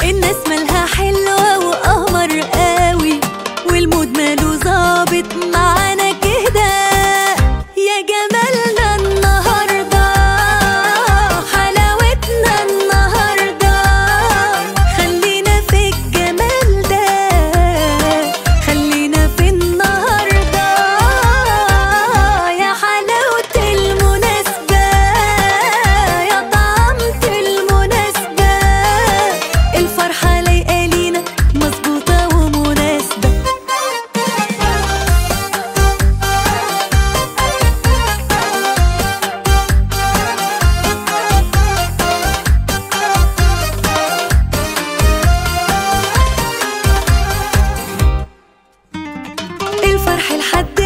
الناس مالها حلوة وقمر قوي والمود ماله ظابط معانا كده يا جمالنا النهاردة حلاوتنا النهاردة خلينا في الجمال ده خلينا في النهاردة يا حلاوة المناسبة يا طعمة المناسبة الفرحة لايقة لينا مظبوطة ومناسبة الفرح لحد